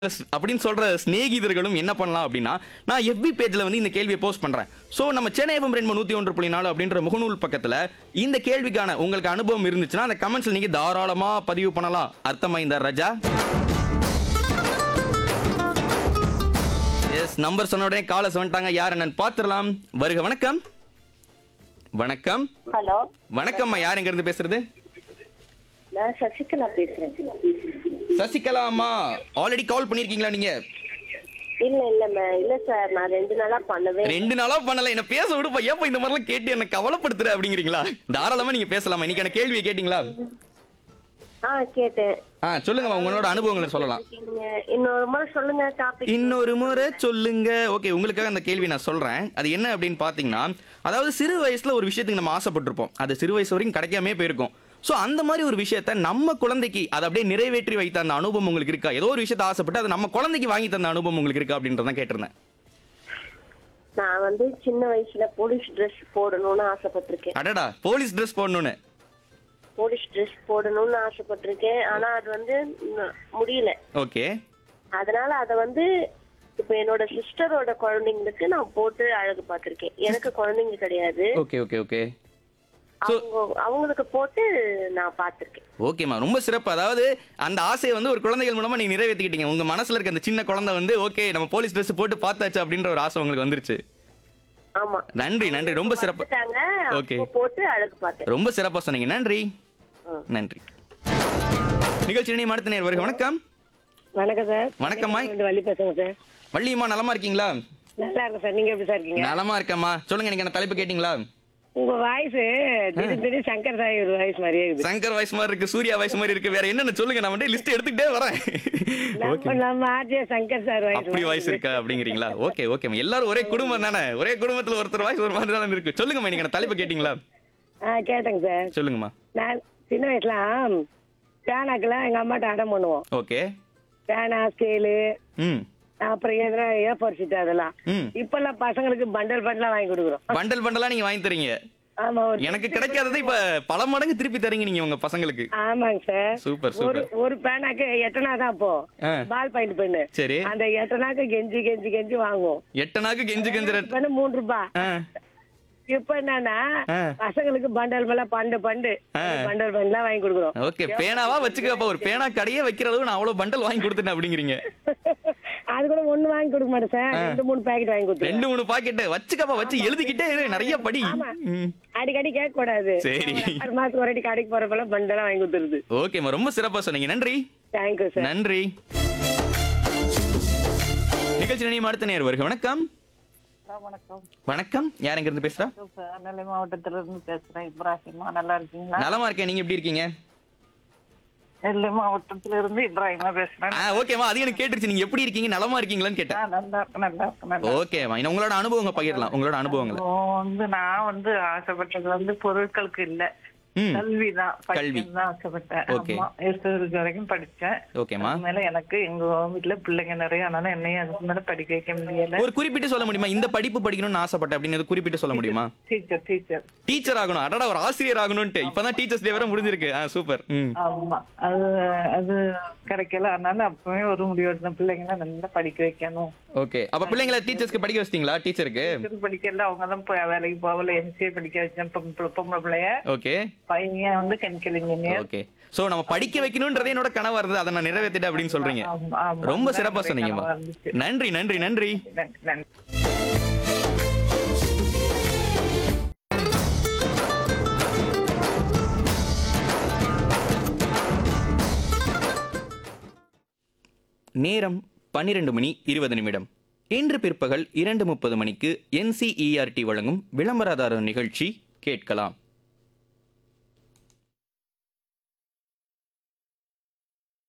அப்படின்னு சொல்ற சிநேகிதர்களும் என்ன பண்ணலாம் அப்படின்னா நான் எஃபி பேஜ்ல வந்து இந்த கேள்வியை போஸ்ட் பண்றேன் சோ நம்ம சென்னை எஃப்எம் ரெண்டு நூத்தி ஒன்று புள்ளி நாலு அப்படின்ற முகநூல் பக்கத்துல இந்த கேள்விக்கான உங்களுக்கு அனுபவம் இருந்துச்சுன்னா அந்த கமெண்ட்ஸ்ல நீங்க தாராளமா பதிவு பண்ணலாம் அர்த்தமைந்தா ரஜா எஸ் நம்பர் சொன்ன உடனே காலை வந்துட்டாங்க யார் என்னன்னு பாத்துடலாம் வருக வணக்கம் வணக்கம் ஹலோ வணக்கம்மா யார் எங்க இருந்து பேசுறது நான் சசிகலா பேசுறேன் சசிகலா அம்மா ஆல்ரெடி கால் பண்ணிருக்கீங்களா நீங்க இல்ல இல்ல மே- இல்ல சார் நான் ரெண்டு நாளா பண்ணவே ரெண்டு நாளா பண்ணல என்ன பேச விடுப்பா ஏப்பா இந்த மாதிரிலாம் கேட்டு என்ன கவலைப்படுத்துற அப்படிங்கிறீங்களா தாராளமா நீங்க பேசலாமா இன்னைக்கான கேள்வியை கேட்டீங்களா ஆ கேட்டேன் ஆ சொல்லுங்கம்மா உங்களோட அனுபவங்களை சொல்லலாம் நீங்க இன்னொரு முறை சொல்லுங்க டாபிக் இன்னொரு முறை சொல்லுங்க ஓகே உங்களுக்காக அந்த கேள்வி நான் சொல்றேன் அது என்ன அப்படின்னு பாத்தீங்கன்னா அதாவது சிறு வயசுல ஒரு விஷயத்துக்கு நம்ம ஆசைப்பட்டிருப்போம் அது சிறு வயசு வரைக்கும் கிடைக்காமே போயிருக்கும் சோ அந்த மாதிரி ஒரு விஷயத்த நம்ம குழந்தைக்கு அதை அப்படியே நிறைவேற்றி வைத்த அந்த அனுபவம் உங்களுக்கு இருக்கா ஏதோ ஒரு விஷயத்தை ஆசைப்பட்டு அதை நம்ம குழந்தைக்கு வாங்கி தந்த அனுபவம் உங்களுக்கு இருக்கா அப்படின்றதான் கேட்டிருந்தேன் நான் வந்து சின்ன வயசுல போலீஸ் Dress போடணும்னு ஆசைப்பட்டிருக்கேன் அடடா போலீஸ் ட்ரெஸ் போடணும்னு போலீஸ் Dress போடணும்னு ஆசைப்பட்டிருக்கேன் ஆனா அது வந்து ம், முடியல ஓகே அதனால அத வந்து இப்ப என்னோட சிஸ்டரோட குழந்தைங்களுக்கு நான் போட்டு அழகு பார்த்திருக்கேன் எனக்கு குழந்தைங்க கிடையாது ஓகே ஓகே ஓகே So- அவங்க அவங்களுக்கு போட்டு நான் பார்த்திருக்கேன் ஓகேம்மா ரொம்ப சிறப்பு அதாவது அந்த ஆசையை வந்து ஒரு குழந்தைகள் மூலமா நீங்க நிறைவேற்றிக்கிட்டீங்க உங்க மனசுல இருக்க அந்த சின்ன குழந்தை வந்து ஓகே நம்ம போலீஸ் ட்ரெஸ் போட்டு பார்த்தாச்சு அப்படின்ற ஒரு ஆசை உங்களுக்கு வந்துருச்சு ஆமா நன்றி நன்றி ரொம்ப சிறப்பு பார்த்துட்டாங்க Okay. அப்போ போட்டு அழகு பார்த்தேன் ரொம்ப சிறப்பா சொன்னீங்க நன்றி ம். நன்றி நிகழ்ச்சி இணையம் அடுத்த நேர் வருக வணக்கம் வணக்கம் சார் வணக்கம்மா வந்து வள்ளி பேசுங்க சார் வள்ளியம்மா நலமா இருக்கீங்களா நல்லா இருக்கும் சார் நீங்க எப்படி சார் இருக்கீங்க நலமா இருக்கம்மா சொல்லுங்க எனக்கு தலைப்பு கேட்டீங்களா உங்க வாய்ஸ் திடீர் திடீர் சங்கர் சாய் ஒரு வாய்ஸ் மாதிரியே இருக்குது சங்கர் வாய்ஸ் மாதிரி இருக்கு சூர்யா வாய்ஸ் மாதிரி இருக்கு வேற என்னன்னு சொல்லுங்க நான் வந்து லிஸ்ட் எடுத்துக்கிட்டே வரேன் ஓகே நம்ம நம்ம ஆர்ஜே சங்கர் சார் வாய்ஸ் அப்படி வாய்ஸ் இருக்கா அப்படிங்கிறீங்களா ஓகே ஓகே எல்லாரும் ஒரே குடும்பம் தானே ஒரே குடும்பத்துல ஒருத்தர் வாய்ஸ் ஒரு மாதிரி தானே இருக்கு சொல்லுங்கம்மா நீங்க தலைப்பு கேட்டீங்களா ஆ கேட்டேங்க சார் சொல்லுங்கம்மா நான் சின்ன வயசுலாம் பேனாக்கெல்லாம் எங்க அம்மாட்ட அடம் பண்ணுவோம் ஓகே பேனா ஸ்கேலு ம் அப்புறம் எதுனா ஏ ஃபோர் ஷீட் அதெல்லாம் ம் இப்பெல்லாம் பசங்களுக்கு பண்டல் பண்டலா வாங்கி கொடுக்குறோம் பண்டல் பண்டலா நீங்க வாங்கி தரீங்க ஆமா ஒரு எனக்கு கிடைக்காதது இப்ப பல மடங்கு திருப்பி தரீங்க நீங்க உங்க பசங்களுக்கு ஆமாங்க சார் சூப்பர் ஒரு சூப்பர் ஒரு பேனாக்கு எட்டனா தான் அப்போ ஆ. பால் பாயிண்ட் பெண்ணு சரி அந்த எட்டனாக்கு கெஞ்சி கெஞ்சி கெஞ்சி வாங்குவோம் எட்டனாக்கு கெஞ்சு கெஞ்சுற பெண்ணு மூணு ரூபாய் ஆ, இப்ப என்னன்னா ஆ. பசங்களுக்கு பண்டல் மேல பண்டு பண்டு பண்டல் பண்டலாம் வாங்கி கொடுக்குறோம் ஓகே பேனாவா வச்சுக்கப்ப ஒரு பேனா கடையே வைக்கிற அளவு நான் அவ்வளவு பண்டல் வாங்கி கொடுத்துட்டேன் அப்படிங்கிறீங்க அது கூட ஒண்ணு வாங்கி கொடுக்க மாட்டேன் சார் ரெண்டு மூணு பாக்கெட் வாங்கி கொடுத்துருவேன் ரெண்டு மூணு பாக்கெட் வச்சுக்கப்பா வச்சு எழுதிக்கிட்டே இரு நிறைய படி ம். அடிக்கடி கேட்க கூடாது சரி. ஆறு மாசத்துக்கு ஒரு அடி கடைக்கு போறப்பல பண்டெல்லாம் வாங்கி கொடுத்துருது ஓகேம்மா ரொம்ப சிறப்பா சொன்னீங்க நன்றி தேங்க்யூ சார் நன்றி நிகழ்ச்சி நினைவு அடுத்த நேர் வருக வணக்கம் வணக்கம் வணக்கம் யார் எங்க இருந்து பேசுறா சார் நெல்லை மாவட்டத்துல இருந்து பேசுறேன் இப்ராஹிமா நல்லா இருக்கீங்களா நலமா இருக்கேன் நீங்க எப்படி இருக்கீங்க நெல்லை மாவட்டத்துல இருந்து இப்ராஹிமா பேசுறேன் ஆ ஓகேம்மா அது எனக்கு கேட்டுருச்சு நீங்க எப்படி இருக்கீங்க நலமா இருக்கீங்களான்னு கேட்டேன் நான் நல்லா இருக்கேன் நல்லா இருக்கேன் நல்லா ஓகேம்மா இன்னும் உங்களோட அனுபவங்க பகிரலாம் உங்களோட அனுபவங்களை இருக்கேன். வந்து நான் வந்து ஆசைப்பட்டது வந்து பொருட்களுக்கு இல்ல ம் கல்விதான் கல்வி. படிக்கணும் தான் ஆசைப்பட்டேன் Okay. ஆமா எஸ்எஸ்எல்சி வரைக்கும் படிச்சேன் ஓகேம்மா அது மேல எனக்கு எங்க வீட்டுல பிள்ளைங்க நிறைய ஆனாலும் என்னையும் அதுக்கு மேல படிக்க வைக்க முடியல ஒரு குறிப்பிட்டு சொல்ல முடியுமா இந்த படிப்பு படிக்கணும்னு ஆசைப்பட்டேன் அப்படின்னு குறிப்பிட்டு சொல்ல முடியுமா டீச்சர் டீச்சர் டீச்சர் ஆகணும் அடடா ஒரு ஆசிரியர் ஆகணும்ட்டு இப்பதான் டீச்சர்ஸ் டே வேற முடிஞ்சிருக்கு ஆ சூப்பர் ம் ஆமா அது அது கிடைக்கல அதனால அப்பவே ஒரு முடிவு எடுத்தேன் பிள்ளைங்களை நல்லா படிக்க வைக்கணும் ஓகே அப்ப பிள்ளைங்களை டீச்சர்ஸ்க்கு படிக்க வச்சிட்டீங்களா டீச்சருக்கு டீச்சர் படிக்கல அவங்க தான் போய் வேலைக்கு போகல எம்சிஏ படிக்க வச்சேன் பொம்பளை பொம்பளை பிள்ளைய ஓகே பையன் வந்து கெமிக்கல் இன்ஜினியர் ஓகே சோ நம்ம படிக்க வைக்கணும்ன்றதே என்னோட கனவா இருந்தது அதை நான் நிறைவேற்றிட்டேன் அப்படின்னு சொல்றீங்க ரொம்ப சிறப்பா சொன்னீங்கம்மா நன்றி நன்றி நன்றி நேரம் பன்னிரண்டு மணி இருபது நிமிடம் இன்று பிற்பகல் இரண்டு முப்பது மணிக்கு என்சிஇஆர்டி வழங்கும் விளம்பரதாரர் நிகழ்ச்சி கேட்கலாம்